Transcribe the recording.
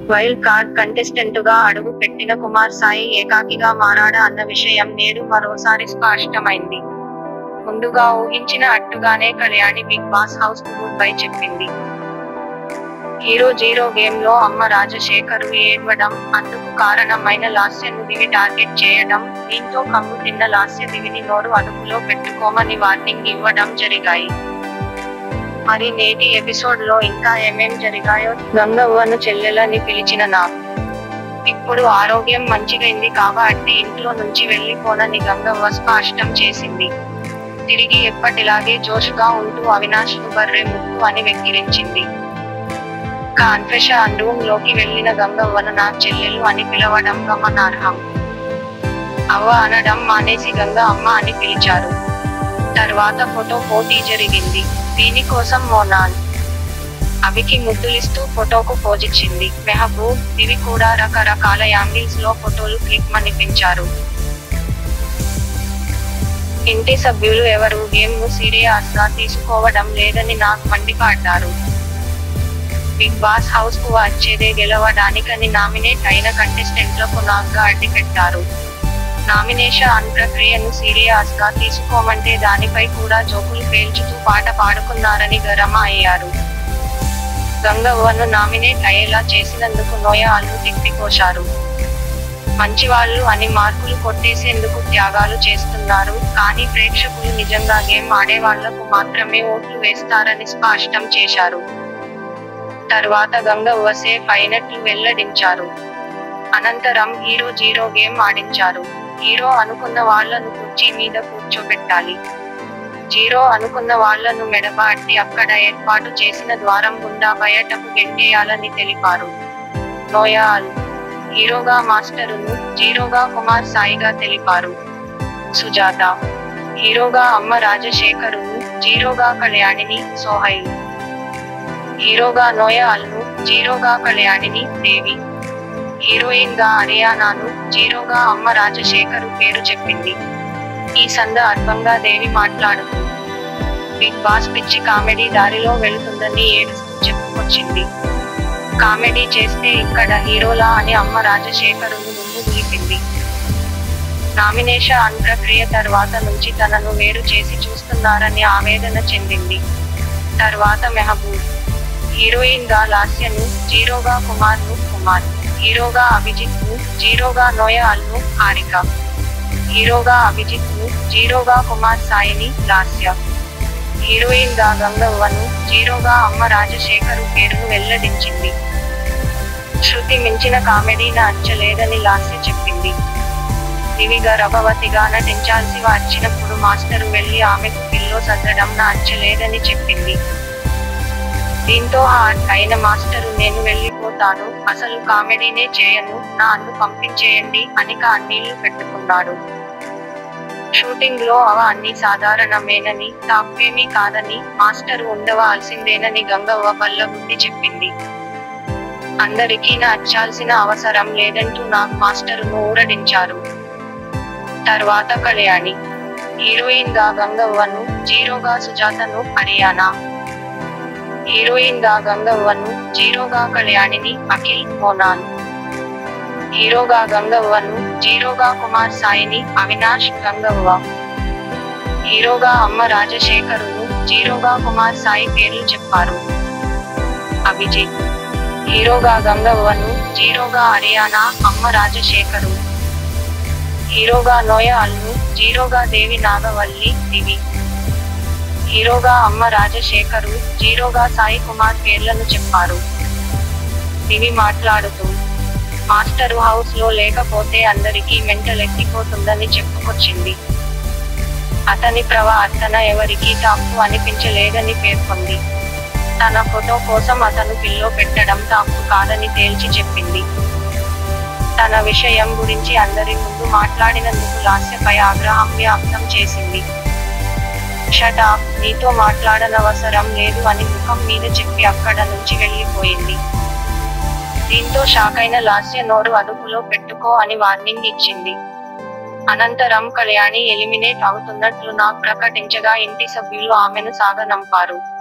wild card contestant గా అడుగు పెట్టిన కుమార్ సాయి ఏకాకిగా మారాడా అన్న విషయం నేడు మరోసారి స్పష్టమైంది ముందుగా ఊహించిన అట్టుగానే కళ్యాణి బిగ్ బాస్ హౌస్ కు గుడ్ బై చెప్పింది హీరో జీరో గేమ్ లో అమ్మ రాజశేఖర్ ఏడ్వడం అందుకు కారణమైన లాస్య దివి టార్గెట్ చేయడం దీంతో కమ్ము తిన్న లాస్య దివిని నోరు అదుపులో పెట్టుకోమని వార్నింగ్ ఇవ్వడం జరిగాయి మరి నేటి ఎపిసోడ్ లో ఇంకా ఏమేం జరిగాయో గంగవ్వను చెల్లెలని పిలిచిన నాకు ఇప్పుడు ఆరోగ్యం మంచిగైంది కాబట్టి ఇంట్లో నుంచి వెళ్లిపోనని గంగవ్వ స్పష్టం చేసింది తిరిగి ఎప్పటిలాగే జోష్గా ఉంటూ అవినాష్ ను బర్రె ముక్కు అని వెక్కిరించింది కాన్ఫెషన్ రూమ్ లోకి వెళ్లిన గంగవ్వను నా చెల్లెలు అని పిలవడం గమనార్హం అవ్వ అనడం మానేసి గంగ అమ్మ అని పిలిచారు తర్వాత ఫోటో పోటీ జరిగింది దీనికోసం మోనాల్ అవికి ముద్దులిస్తూ ఫోటోకు పోజిచ్చింది మెహబూబ్ దివి కూడా రకరకాల యాంగిల్స్ లో ఫోటోలు క్లిక్ అనిపించారు ఇంటి సభ్యులు ఎవరు గేమ్ ను సీరియస్ గా తీసుకోవడం లేదని నాకు మండిపడ్డారు బిగ్ బాస్ హౌస్ కు వచ్చేదే గెలవడానికని నామినేట్ అయిన కంటెస్టెంట్లకు నాగ్గా అడ్డిపెట్టారు నామినేషన్ ప్రక్రియను సీరియస్ గా తీసుకోమంటే దానిపై కూడా జోకులు పేల్చుతూ పాట పాడుకున్నారని గరమ అయ్యారు గంగవ్వను నామినేట్ అయ్యేలా చేసినందుకు నోయాలు తిప్పిపోశారు మంచివాళ్ళు అని మార్కులు కొట్టేసేందుకు త్యాగాలు చేస్తున్నారు కానీ ప్రేక్షకులు నిజంగా గేమ్ ఆడే వాళ్లకు మాత్రమే ఓట్లు వేస్తారని స్పష్టం చేశారు తర్వాత గంగవ్వ సేఫ్ అయినట్లు వెల్లడించారు అనంతరం హీరో జీరో గేమ్ ఆడించారు హీరో అనుకున్న వాళ్లను కుర్చీ మీద కూర్చోబెట్టాలి జీరో అనుకున్న వాళ్లను మెడబాటి అక్కడ ఏర్పాటు చేసిన ద్వారం గుండా బయటకు గెంటేయాలని తెలిపారు నోయాల్ హీరోగా మాస్టరును జీరోగా కుమార్ సాయిగా తెలిపారు సుజాత హీరోగా అమ్మ రాజశేఖరును జీరోగా కళ్యాణిని సోహైల్ హీరోగా నోయాల్ను జీరోగా కళ్యాణిని దేవి హీరోయిన్ గా హరియానాను జీరోగా అమ్మ రాజశేఖరు పేరు చెప్పింది ఈ సందర్భంగా దేవి మాట్లాడుతూ బిగ్ బాస్ పిచ్చి కామెడీ దారిలో వెళుతుందని ఏడుస్తూ చెప్పుకొచ్చింది కామెడీ చేస్తే ఇక్కడ హీరోలా అని అమ్మ రాజశేఖరును ముందు దులిపింది నామినేషన్ ప్రక్రియ తర్వాత నుంచి తనను వేరు చేసి చూస్తున్నారని ఆవేదన చెందింది తర్వాత మెహబూబ్ హీరోయిన్ గా లాస్యను జీరోగా కుమార్ ను కుమార్ హీరోగా అభిజిత్ ను జీరోగా నోయాల్ ను హారిక హీరోగా అభిజిత్ ను జీరోగా కుమార్ సాయిని లాస్య హీరోయిన్ గా గంగవ్వను జీరోగా అమ్మ రాజశేఖరు పేరును వెల్లడించింది శృతి మించిన కామెడీని అచ్చలేదని లాస్య చెప్పింది దివిగా రభవతిగా నటించాల్సి వచ్చినప్పుడు మాస్టరు వెళ్లి ఆమెకు పిల్లో సర్దడం నా అచ్చలేదని చెప్పింది దీంతో హార్ట్ అయిన మాస్టరు నేను వెళ్ళిపోతాను అసలు కామెడీనే చేయను నా అన్ను పంపించేయండి అని కన్నీళ్లు పెట్టుకున్నాడు షూటింగ్ లో అవ అన్ని సాధారణమేనని తప్పేమీ కాదని మాస్టర్ ఉండవలసిందేనని గంగవ్వ బల్లగుద్ది చెప్పింది అందరికీ నచ్చాల్సిన అవసరం లేదంటూ నాకు మాస్టరును ఊరడించారు తర్వాత కళ్యాణి హీరోయిన్ గా గంగవ్వను జీరోగా సుజాతను హరియానా హీరోయిన్ గా గంగవ్వను జీరోగా కళ్యాణిని అఖిల్ మోనాల్ హీరోగా గంగవ్వను జీరోగా కుమార్ సాయిని అవినాష్ గంగవ్వ హీరోగా అమ్మ రాజశేఖరును జీరోగా కుమార్ సాయి పేర్లు చెప్పారు అభిజిత్ హీరోగా గంగవ్వను జీరోగా హరియానా అమ్మ రాజశేఖరు హీరోగా నోయాల్ను జీరోగా దేవి నాగవల్లి దివి హీరోగా అమ్మ రాజశేఖరు జీరోగా సాయి కుమార్ పేర్లను చెప్పారు దివి మాట్లాడుతూ మాస్టరు హౌస్ లో లేకపోతే అందరికీ మెంటల్ ఎక్కిపోతుందని చెప్పుకొచ్చింది అతని ప్రవర్తన ఎవరికీ తప్పు అనిపించలేదని పేర్కొంది తన ఫోటో కోసం అతను పిల్లో పెట్టడం తప్పు కాదని తేల్చి చెప్పింది తన విషయం గురించి అందరి ముందు మాట్లాడినందుకు లాస్యపై ఆగ్రహం వ్యక్తం చేసింది షటాప్ నీతో మాట్లాడనవసరం లేదు అని ముఖం మీద చెప్పి అక్కడ నుంచి వెళ్ళిపోయింది దీంతో షాకైన లాస్య నోరు అదుపులో పెట్టుకో అని వార్నింగ్ ఇచ్చింది అనంతరం కళ్యాణి ఎలిమినేట్ అవుతున్నట్లు నాకు ప్రకటించగా ఇంటి సభ్యులు ఆమెను సాగనంపారు